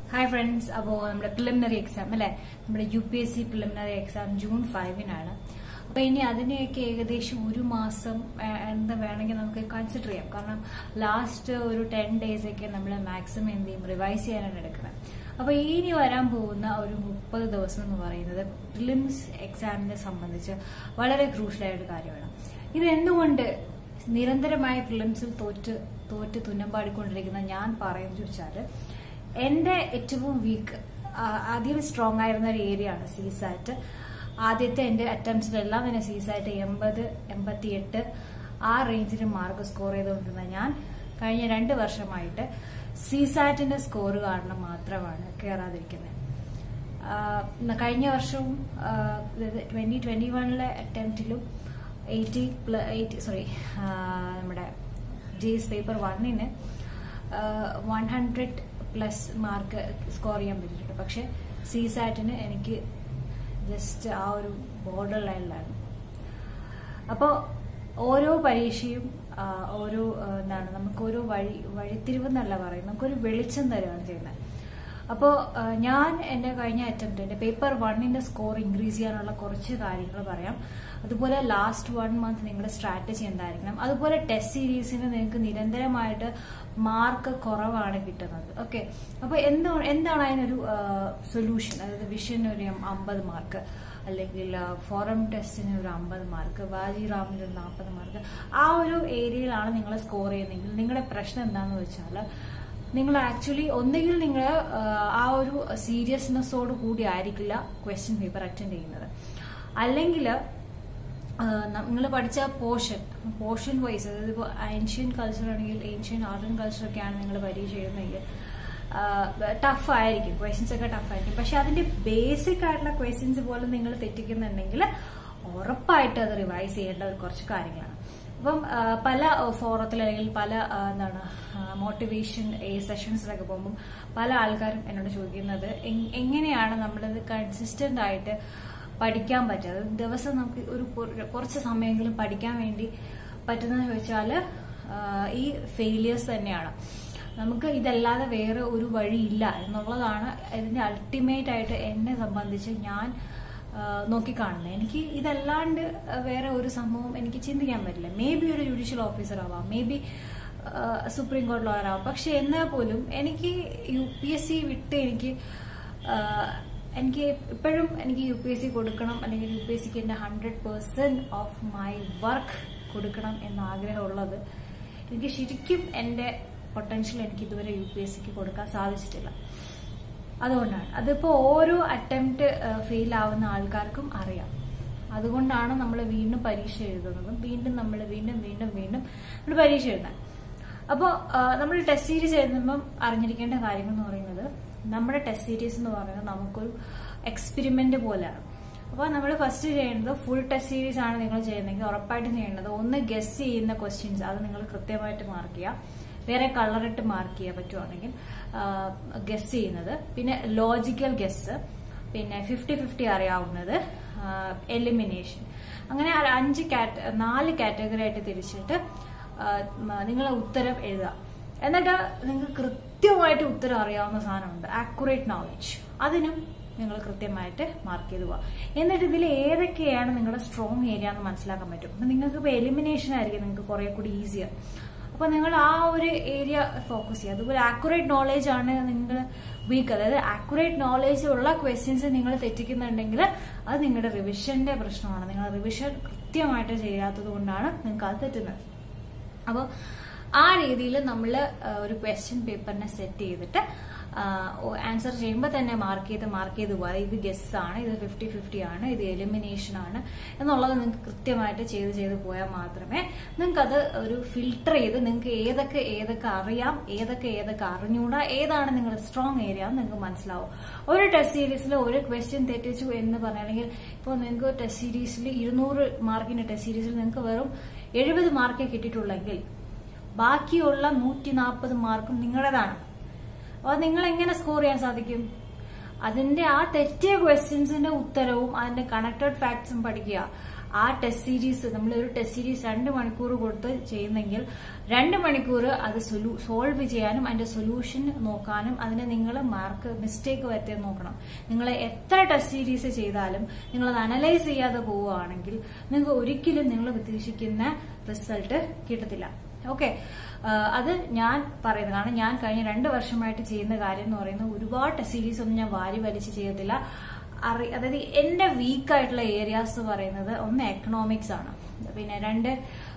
hi friends അപ്പോൾ നമ്മുടെ preliminary exam അല്ലെ നമ്മുടെ U P S C preliminary exam June ഫൈവിനാണ് അപ്പൊ ഇനി അതിനെയൊക്കെ ഏകദേശം ഒരു മാസം ആ, എന്താ വേണമെങ്കിൽ നമുക്ക് കൺസിഡർ ചെയ്യാം കാരണം ലാസ്റ്റ് ഒരു ടെൻ ഡേയ്സ് ഒക്കെ നമ്മൾ മാക്സിമം എന്ത് ചെയ്യും റിവൈസ് ചെയ്യാനാണ് എടുക്കുന്നത് അപ്പൊ ഇനി വരാൻ പോകുന്ന ഒരു മുപ്പത് ദിവസം എന്ന് പറയുന്നത് പ്രിലിംസ് എക്സാമിനെ സംബന്ധിച്ച് വളരെ ക്രൂഷ്യലായ ഒരു കാര്യമാണ് ഇത് എന്തുകൊണ്ട് നിരന്തരമായ പ്രിലിംസിൽ തോറ്റ് തോറ്റ് തുന്നമ്പാടിക്കൊണ്ടിരിക്കുന്ന ഞാൻ പറയുന്നത് ചോദിച്ചാല് എന്റെ ഏറ്റവും വീക്ക് ആദ്യം സ്ട്രോങ് ആയിരുന്ന ഒരു ഏരിയ ആണ് സീസാറ്റ് ആദ്യത്തെ എന്റെ അറ്റംപ്റ്റ്സിലെല്ലാം തന്നെ സീസാറ്റ് എൺപത് എൺപത്തിയെട്ട് ആ റേഞ്ചിൽ മാർക്ക് സ്കോർ ചെയ്തുകൊണ്ടിരുന്ന ഞാൻ കഴിഞ്ഞ രണ്ട് വർഷമായിട്ട് സീസാറ്റിന്റെ സ്കോർ കാരണം മാത്രമാണ് കയറാതിരിക്കുന്നത് ആഹ് കഴിഞ്ഞ വർഷവും ട്വന്റി ട്വന്റി വണ്ണിലെ അറ്റംപ്റ്റിലും എയ്റ്റി എയ്റ്റി സോറി നമ്മുടെ ജെയ്സ് പേപ്പർ വണ്ണിന് one hundred plus mark score ചെയ്യാൻ പറ്റിയിട്ടുണ്ട് പക്ഷെ സി സാറ്റിന് എനിക്ക് ജസ്റ്റ് ആ ഒരു ബോർഡർ ലൈനിലാണ് അപ്പോൾ ഓരോ പരീക്ഷയും ആ, ഓരോ ആ, എന്താണ് നമുക്ക് ഓരോ വഴി വഴിത്തിരിവെന്നല്ല പറയുന്നത് നമുക്കൊരു വെളിച്ചം തരുകയാണ് ചെയ്യുന്നത് അപ്പോൾ ഞാൻ എൻ്റെ കഴിഞ്ഞ അറ്റംപ്റ്റ് എൻ്റെ പേപ്പർ വണ്ണിൻ്റെ സ്കോർ ഇൻക്രീസ് ചെയ്യാനുള്ള കുറച്ച് കാര്യങ്ങൾ പറയാം അതുപോലെ ലാസ്റ്റ് വൺ മന്ത് നിങ്ങളുടെ സ്ട്രാറ്റജി എന്തായിരിക്കണം അതുപോലെ ടെസ്റ്റ് സീരീസിന് നിങ്ങൾക്ക് നിരന്തരമായിട്ട് മാർക്ക് കുറവാണ് കിട്ടുന്നത് ഓക്കെ അപ്പോൾ എന്തോ എന്താണ് അതിനൊരു സൊല്യൂഷൻ അതായത് വിഷന് ഒരു അമ്പത് മാർക്ക് അല്ലെങ്കിൽ ഫോറം ടെസ്റ്റിന് ഒരു അമ്പത് മാർക്ക് വാജി റാമിന് ഒരു നാൽപ്പത് മാർക്ക് ആ ഒരു ഏരിയയിലാണ് നിങ്ങൾ സ്കോർ ചെയ്യുന്നതെങ്കിൽ നിങ്ങളുടെ പ്രശ്നം എന്താണെന്ന് വെച്ചാൽ നിങ്ങൾ ആക്ച്വലി ഒന്നുകിൽ നിങ്ങൾ ആ ഒരു സീരിയസ്നെസ്സോട് കൂടി ആയിരിക്കില്ല ക്വസ്റ്റ്യൻ പേപ്പർ അറ്റൻഡ് ചെയ്യുന്നത് അല്ലെങ്കിൽ നിങ്ങൾ പഠിച്ച പോർഷൻ പോർഷൻ വൈസ് അതായത് ഇപ്പോൾ ഏൻഷ്യൻ കൾച്ചർ ആണെങ്കിൽ ഏൻഷ്യൻ ആർട്ടൻ കൾച്ചർ ഒക്കെയാണ് നിങ്ങൾ പരീക്ഷ എഴുതുന്നതെങ്കിൽ ടഫ് ആയിരിക്കും ക്വസ്റ്റ്യൻസ് ഒക്കെ ടഫ് ആയിരിക്കും പക്ഷെ അതിന്റെ ബേസിക് ആയിട്ടുള്ള ക്വസ്റ്റ്യൻസ് പോലും നിങ്ങൾ തെറ്റിക്കുന്നുണ്ടെങ്കിൽ ഉറപ്പായിട്ട് അത് റിവൈസ് ചെയ്യേണ്ട ഒരു കുറച്ച് കാര്യങ്ങളാണ് അപ്പം ആ, പല ഫോറത്തിൽ അല്ലെങ്കിൽ പല ആ, എന്താണ് മോട്ടിവേഷൻ സെഷൻസിലൊക്കെ പോകുമ്പോൾ പല ആൾക്കാരും എന്നോട് ചോദിക്കുന്നത് എങ്- എങ്ങനെയാണ് നമ്മളത് കൺസിസ്റ്റന്റ് ആയിട്ട് പഠിക്കാൻ പറ്റുക അതായത് ദിവസം നമുക്ക് ഒരു കുറ- കുറച്ച് സമയമെങ്കിലും പഠിക്കാൻ വേണ്ടി പറ്റുന്നതെന്ന് ചോദിച്ചാൽ ഈ ഫെയിലിയേഴ്സ് തന്നെയാണ് നമുക്ക് ഇതല്ലാതെ വേറെ ഒരു വഴിയില്ല എന്നുള്ളതാണ് ഇതിന്റെ അൾട്ടിമേറ്റ് ആയിട്ട് എന്നെ സംബന്ധിച്ച് ഞാൻ ആ, നോക്കിക്കാണുന്നത് എനിക്ക് ഇതല്ലാണ്ട് വേറെ ഒരു സംഭവം എനിക്ക് ചിന്തിക്കാൻ പറ്റില്ല മേ ബി ഒരു ജുഡീഷ്യൽ ഓഫീസർ ആവാം മേ ബി സുപ്രീം കോടതി ലോയർ ആവാം പക്ഷെ എന്നാൽ പോലും എനിക്ക് യു പി എസ് സി വിട്ട് എനിക്ക് ആ, എനിക്ക് ഇപ്പോഴും എനിക്ക് യു പി എസ് സി കൊടുക്കണം അല്ലെങ്കിൽ യു പി എസ് സിക്ക് എന്റെ hundred percent of my work കൊടുക്കണം എന്ന ആഗ്രഹമുള്ളത് എനിക്ക് ശരിക്കും എന്റെ പൊട്ടൻഷ്യൽ എനിക്ക് ഇതുവരെ യു പി എസ് സിക്ക് കൊടുക്കാൻ സാധിച്ചിട്ടില്ല അതുകൊണ്ടാണ് അതിപ്പോ ഓരോ അറ്റംപ്റ്റ് ഫെയിൽ ആവുന്ന ആൾക്കാർക്കും അറിയാം അതുകൊണ്ടാണ് നമ്മൾ വീണ്ടും പരീക്ഷ എഴുതുന്നതും വീണ്ടും നമ്മൾ വീണ്ടും വീണ്ടും വീണ്ടും നമ്മൾ പരീക്ഷ എഴുതാൻ അപ്പോൾ നമ്മൾ ടെസ്റ്റ് സീരീസ് എഴുതുമ്പം അറിഞ്ഞിരിക്കേണ്ട കാര്യങ്ങൾ എന്ന് പറയുന്നത് നമ്മുടെ ടെസ്റ്റ് സീരീസ് എന്ന് പറയുന്നത് നമുക്കൊരു എക്സ്പെരിമെന്റ് പോലെയാണ് അപ്പോൾ നമ്മൾ ഫസ്റ്റ് ചെയ്യേണ്ടത് ഫുൾ ടെസ്റ്റ് സീരീസ് ആണ് നിങ്ങൾ ചെയ്യുന്നതെങ്കിൽ ഉറപ്പായിട്ടും ചെയ്യേണ്ടത് ഒന്ന് ഗസ് ചെയ്യുന്ന ക്വസ്റ്റ്യൻസ് അത് നിങ്ങൾ കൃത്യമായിട്ട് മാർക്ക് ചെയ്യുക വേറെ കളറിട്ട് മാർക്ക് ചെയ്യാൻ പറ്റുവാണെങ്കിൽ ഗസ് ചെയ്യുന്നത് പിന്നെ ലോജിക്കൽ ഗസ് പിന്നെ ഫിഫ്റ്റി ഫിഫ്റ്റി അറിയാവുന്നത് എലിമിനേഷൻ അങ്ങനെ ആ അഞ്ച് കാറ്റ നാല് കാറ്റഗറി ആയിട്ട് തിരിച്ചിട്ട് നിങ്ങൾ ഉത്തരം എഴുതുക എന്നിട്ട് നിങ്ങൾക്ക് കൃത്യമായിട്ട് ഉത്തരം അറിയാവുന്ന സാധനമുണ്ട് ആക്യുറേറ്റ് നോളജ് അതിനും നിങ്ങൾ കൃത്യമായിട്ട് മാർക്ക് ചെയ്ത് പോവുക എന്നിട്ട് ഇതിൽ ഏതൊക്കെയാണ് നിങ്ങളുടെ സ്ട്രോങ് ഏരിയ എന്ന് മനസ്സിലാക്കാൻ പറ്റും അപ്പൊ നിങ്ങൾക്ക് ഇപ്പോൾ എലിമിനേഷൻ ആയിരിക്കും നിങ്ങൾക്ക് കുറെ കൂടി ഈസിയർ അപ്പൊ നിങ്ങൾ ആ ഒരു ഏരിയ ഫോക്കസ് ചെയ്യുക അതുപോലെ ആക്യുറേറ്റ് നോളേജ് ആണ് നിങ്ങൾ വീക്ക് അതായത് ആക്യുറേറ്റ് നോളേജ് ഉള്ള ക്വസ്റ്റ്യൻസ് നിങ്ങൾ തെറ്റിക്കുന്നുണ്ടെങ്കിൽ അത് നിങ്ങളുടെ റിവിഷന്റെ പ്രശ്നമാണ് നിങ്ങൾ റിവിഷൻ കൃത്യമായിട്ട് ചെയ്യാത്തത് കൊണ്ടാണ് നിങ്ങൾക്ക് അത് തെറ്റുന്നത് അപ്പോൾ ആ രീതിയിൽ നമ്മൾ ഒരു ക്വസ്റ്റ്യൻ പേപ്പറിനെ സെറ്റ് ചെയ്തിട്ട് ആൻസർ ചെയ്യുമ്പോൾ തന്നെ മാർക്ക് ചെയ്ത് മാർക്ക് ചെയ്ത് പോകാം ഇത് ഗസ് ആണ് ഇത് ഫിഫ്റ്റി ഫിഫ്റ്റി ആണ് ഇത് എലിമിനേഷൻ ആണ് എന്നുള്ളത് നിങ്ങൾക്ക് കൃത്യമായിട്ട് ചെയ്ത് ചെയ്ത് പോയാൽ മാത്രമേ നിങ്ങൾക്ക് അത് ഒരു ഫിൽട്ടർ ചെയ്ത് നിങ്ങൾക്ക് ഏതൊക്കെ ഏതൊക്കെ അറിയാം ഏതൊക്കെ ഏതൊക്കെ അറിഞ്ഞൂടാ ഏതാണ് നിങ്ങളുടെ സ്ട്രോങ് ഏരിയ എന്ന് നിങ്ങൾക്ക് മനസ്സിലാവും ഒരു ടെസ്റ്റ് സീരീസിൽ ഒരു ക്വസ്റ്റ്യൻ തെറ്റിച്ചു എന്ന് പറയുകയാണെങ്കിൽ ഇപ്പോൾ നിങ്ങൾക്ക് ടെസ്റ്റ് സീരീസിൽ ഇരുന്നൂറ് മാർക്കിന്റെ ടെസ്റ്റ് സീരീസിൽ നിങ്ങൾക്ക് വെറും എഴുപത് മാർക്കേ കിട്ടിയിട്ടുള്ളെങ്കിൽ ബാക്കിയുള്ള നൂറ്റി നാൽപ്പത് മാർക്കും നിങ്ങളുടേതാണ് അപ്പോൾ നിങ്ങൾ എങ്ങനെ സ്കോർ ചെയ്യാൻ സാധിക്കും അതിന്റെ ആ തെറ്റിയ ക്വസ്റ്റ്യൻസിന്റെ ഉത്തരവും അതിന്റെ കണക്റ്റഡ് ഫാക്ട്സും പഠിക്കുക ആ ടെസ്റ്റ് സീരീസ് നമ്മൾ ഒരു ടെസ്റ്റ് സീരീസ് രണ്ട് മണിക്കൂർ കൊടുത്ത് ചെയ്യുന്നെങ്കിൽ രണ്ട് മണിക്കൂർ അത് സോൾവ് ചെയ്യാനും അതിന്റെ സൊല്യൂഷൻ നോക്കാനും അതിന് നിങ്ങൾ മാർക്ക് മിസ്റ്റേക്ക് വരുത്തിയത് നോക്കണം നിങ്ങൾ എത്ര ടെസ്റ്റ് സീരീസ് ചെയ്താലും നിങ്ങൾ അത് അനലൈസ് ചെയ്യാതെ പോവുകയാണെങ്കിൽ നിങ്ങൾക്ക് ഒരിക്കലും നിങ്ങൾ പ്രതീക്ഷിക്കുന്ന റിസൾട്ട് കിട്ടത്തില്ല ഓക്കെ അത് ഞാൻ പറയുന്നതാണ് ഞാൻ കഴിഞ്ഞ രണ്ട് വർഷമായിട്ട് ചെയ്യുന്ന കാര്യം എന്ന് പറയുന്നത് ഒരുപാട് ടെസ്റ്റ് സീരീസ് ഒന്നും ഞാൻ വാരി വലിച്ച് ചെയ്യത്തില്ല അറി അതായത് എന്റെ വീക്ക് ആയിട്ടുള്ള ഏരിയാസ് എന്ന് പറയുന്നത് ഒന്ന് എക്കണോമിക്സ് ആണ് പിന്നെ രണ്ട്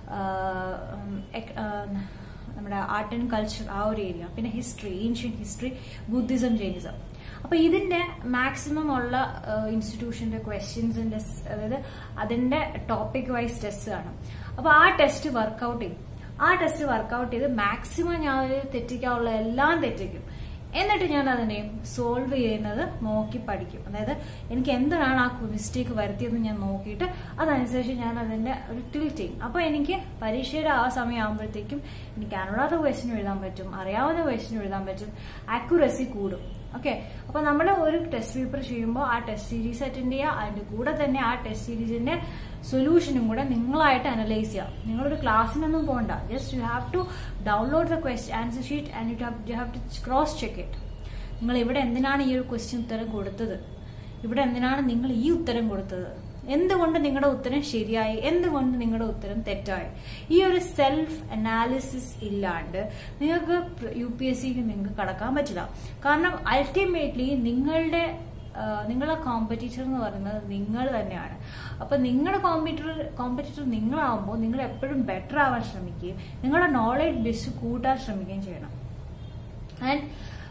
നമ്മുടെ ആർട്ട് ആൻഡ് കൾച്ചർ ആ ഒരു ഏരിയ പിന്നെ history ancient history Buddhism Jainism അപ്പൊ ഇതിന്റെ മാക്സിമം ഉള്ള ഇൻസ്റ്റിറ്റ്യൂഷന്റെ ക്വസ്റ്റ്യൻസിന്റെ അതായത് അതിന്റെ ടോപ്പിക് വൈസ് ടെസ്റ്റ് ആണ് അപ്പൊ ആ ടെസ്റ്റ് വർക്ക്ഔട്ട് ചെയ്യും ആ ടെസ്റ്റ് വർക്ക്ഔട്ട് ചെയ്ത് മാക്സിമം ഞാൻ തെറ്റിക്കാനുള്ള എല്ലാം തെറ്റിക്കും എന്നിട്ട് ഞാൻ അതിനെ സോൾവ് ചെയ്യുന്നത് നോക്കി പഠിക്കും അതായത് എനിക്ക് എന്താണ് ആ മിസ്റ്റേക്ക് വരുത്തിയതെന്ന് ഞാൻ നോക്കിയിട്ട് അതനുസരിച്ച് ഞാൻ അതിന്റെ ഒരു ടിൽറ്റ് ചെയ്യും അപ്പൊ എനിക്ക് പരീക്ഷയുടെ ആ സമയം ആകുമ്പോഴത്തേക്കും എനിക്ക് അറിയാത്ത ക്വസ്റ്റ്യൻ എഴുതാൻ പറ്റും അറിയാവുന്ന ക്വസ്റ്റ്യൻ എഴുതാൻ പറ്റും ആക്യുറസി കൂടും ഓക്കെ അപ്പൊ നമ്മൾ ഒരു ടെസ്റ്റ് പേപ്പർ ചെയ്യുമ്പോൾ ആ ടെസ്റ്റ് സീരീസ് അറ്റൻഡ് ചെയ്യുക അതിന്റെ കൂടെ തന്നെ ആ ടെസ്റ്റ് സീരീസിന്റെ സൊല്യൂഷനും കൂടെ നിങ്ങളായിട്ട് അനലൈസ് ചെയ്യാം നിങ്ങളൊരു ക്ലാസ്സിനൊന്നും പോകണ്ട just you have to download the quest answer sheet and you have you have to cross check it നിങ്ങൾ ഇവിടെ എന്തിനാണ് ഈ ഒരു ക്വസ്റ്റ്യൻ ഉത്തരം കൊടുത്തത് ഇവിടെ എന്തിനാണ് നിങ്ങൾ ഈ ഉത്തരം കൊടുത്തത് എന്തുകൊണ്ട് നിങ്ങളുടെ ഉത്തരം ശരിയായി എന്തുകൊണ്ട് നിങ്ങളുടെ ഉത്തരം തെറ്റായി ഈ ഒരു സെൽഫ് അനാലിസിസ് ഇല്ലാണ്ട് നിങ്ങൾക്ക് യു പി എസ് സിക്ക് നിങ്ങൾക്ക് കടക്കാൻ പറ്റില്ല കാരണം അൾട്ടിമേറ്റ്ലി നിങ്ങളുടെ നിങ്ങളുടെ കോമ്പറ്റീറ്റർ എന്ന് പറയുന്നത് നിങ്ങൾ തന്നെയാണ് അപ്പൊ നിങ്ങളുടെ കോമ്പറ്റീറ്റർ കോമ്പറ്റീറ്റർ നിങ്ങളാവുമ്പോൾ നിങ്ങൾ എപ്പോഴും ബെറ്റർ ആവാൻ ശ്രമിക്കുകയും നിങ്ങളുടെ നോളജ് ബേസ് കൂട്ടാൻ ശ്രമിക്കുകയും ചെയ്യണം ആൻഡ്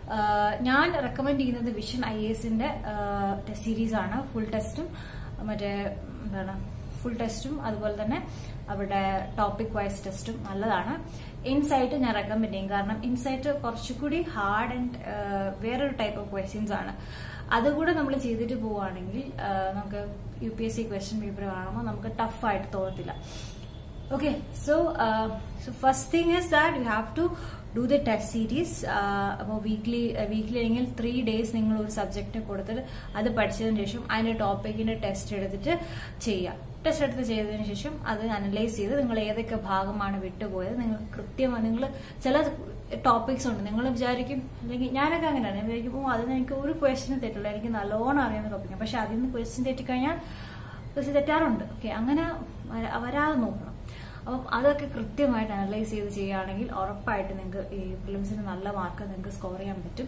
ഞാൻ റെക്കമെൻഡ് ചെയ്യുന്നത് വിഷൻ ഐ എസിന്റെ ടെസ്റ്റ് സീരീസ് ആണ് ഫുൾ ടെസ്റ്റും മറ്റേ എന്താണ് ഫുൾ ടെസ്റ്റും അതുപോലെ തന്നെ അവിടെ ടോപ്പിക് വൈസ് ടെസ്റ്റും നല്ലതാണ് ഇൻസൈറ്റ് ഞാൻ റെക്കമെൻഡ് ചെയ്യും കാരണം ഇൻസൈറ്റ് കുറച്ചുകൂടി ഹാർഡ് ആൻഡ് വേറൊരു ടൈപ്പ് ഓഫ് ക്വസ്റ്റ്യൻസ് ആണ് അതുകൂടെ നമ്മൾ ചെയ്തിട്ട് പോവുകയാണെങ്കിൽ നമുക്ക് U P S C question paper കാണുമ്പോൾ നമുക്ക് ടഫായിട്ട് തോന്നത്തില്ല okay so uh, so first thing is that you have to do the test series അപ്പോൾ വീക്ക്ലി വീക്ക്ലി അല്ലെങ്കിൽ ത്രീ ഡേയ്സ് നിങ്ങൾ ഒരു സബ്ജക്റ്റ് കൊടുത്തിട്ട് അത് പഠിച്ചതിന് ശേഷം അതിന്റെ ടോപ്പിക്കിന്റെ ടെസ്റ്റ് എടുത്തിട്ട് ചെയ്യുക ടെസ്റ്റ് എടുത്ത് ചെയ്തതിന് ശേഷം അത് അനലൈസ് ചെയ്ത് നിങ്ങൾ ഏതൊക്കെ ഭാഗമാണ് വിട്ടുപോയത് നിങ്ങൾ കൃത്യമായി നിങ്ങൾ ചില ടോപ്പിക്സ് ഉണ്ട് നിങ്ങൾ വിചാരിക്കും അല്ലെങ്കിൽ ഞാനൊക്കെ അങ്ങനെയാണ് ഞാൻ വിചാരിക്കും ഓ അതിന് എനിക്ക് ഒരു ക്വസ്റ്റിന് തെറ്റില്ല എനിക്ക് നല്ലോണം അറിയുന്ന ടോപ്പിക്കാണ് പക്ഷെ അതിൽ നിന്ന് ക്വസ്റ്റ്യൻ തെറ്റിക്കഴിഞ്ഞാൽ ക്വസ്റ്റ്യൻ തെറ്റാറുണ്ട് ഓക്കെ അങ്ങനെ വരാതെ നോക്കണം അപ്പം അതൊക്കെ കൃത്യമായിട്ട് അനലൈസ് ചെയ്ത് ചെയ്യുകയാണെങ്കിൽ ഉറപ്പായിട്ട് നിങ്ങൾക്ക് ഈ ഫിലിംസിന് നല്ല മാർക്ക് നിങ്ങൾക്ക് സ്കോർ ചെയ്യാൻ പറ്റും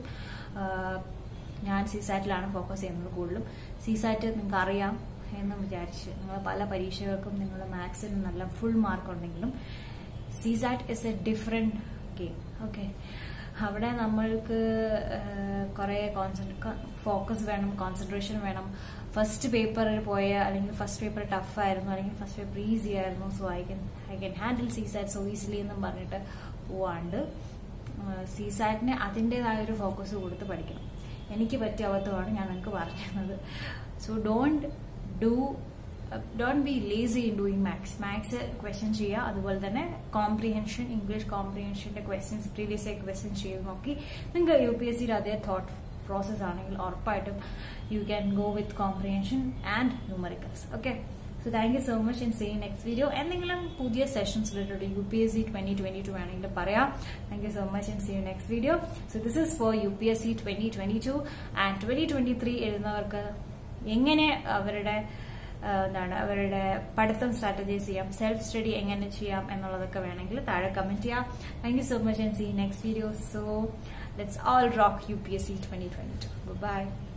ഞാൻ സി സാറ്റിലാണ് ഫോക്കസ് ചെയ്യുന്നത് കൂടുതലും സി സാറ്റ് നിങ്ങൾക്ക് അറിയാം എന്ന് വിചാരിച്ച് നിങ്ങൾ പല പരീക്ഷകൾക്കും നിങ്ങളുടെ മാത്സിന് നല്ല ഫുൾ മാർക്ക് ഉണ്ടെങ്കിലും CSAT is a different game okay അവിടെ നമ്മൾക്ക് കുറെ ഫോക്കസ് വേണം കോൺസെൻട്രേഷൻ വേണം ഫസ്റ്റ് പേപ്പറിൽ പോയ അല്ലെങ്കിൽ ഫസ്റ്റ് പേപ്പർ ടഫ് ആയിരുന്നു അല്ലെങ്കിൽ ഫസ്റ്റ് പേപ്പർ ഈസി ആയിരുന്നു so I can I can handle CSAT so easily എന്നും പറഞ്ഞിട്ട് പോവാണ്ട് സി സാറ്റിന് അതിൻ്റെതായ ഒരു ഫോക്കസ് കൊടുത്ത് പഠിക്കണം എനിക്ക് പറ്റിയ അബദ്ധമാണ് ഞാൻ നിങ്ങൾക്ക് പറഞ്ഞത് so don't do don't be lazy in doing maths maths question ചെയ്യുക അതുപോലെ തന്നെ കോംപ്രിഹെൻഷൻ ഇംഗ്ലീഷ് കോംപ്രിഹെൻഷന്റെ ക്വസ്റ്റ്യൻസ് പ്രീവിയസ് ആയി ക്വസ്റ്റ്യൻ ചെയ്ത് നോക്കി നിങ്ങൾക്ക് യു പി എസ് സിയുടെ അതേ തോട്ട് പ്രോസസ് ആണെങ്കിൽ ഉറപ്പായിട്ടും you can go with comprehension and numericals okay so thank you so much in same next video എന്തെങ്കിലും പുതിയ sessions related U P S C twenty twenty two വേണമെങ്കിൽ പറയാം thank you so much in same next video so this is for U P S C twenty twenty two and twenty twenty three എഴുതുന്നവർക്ക് എങ്ങനെ അവരുടെ എന്താണ് അവരുടെ പഠിത്തം strategise ചെയ്യാം self study എങ്ങനെ ചെയ്യാം എന്നുള്ളതൊക്കെ വേണമെങ്കിൽ താഴെ കമന്റ് ചെയ്യാം thank you so much and see next video so let's all rock U P S C twenty twenty two by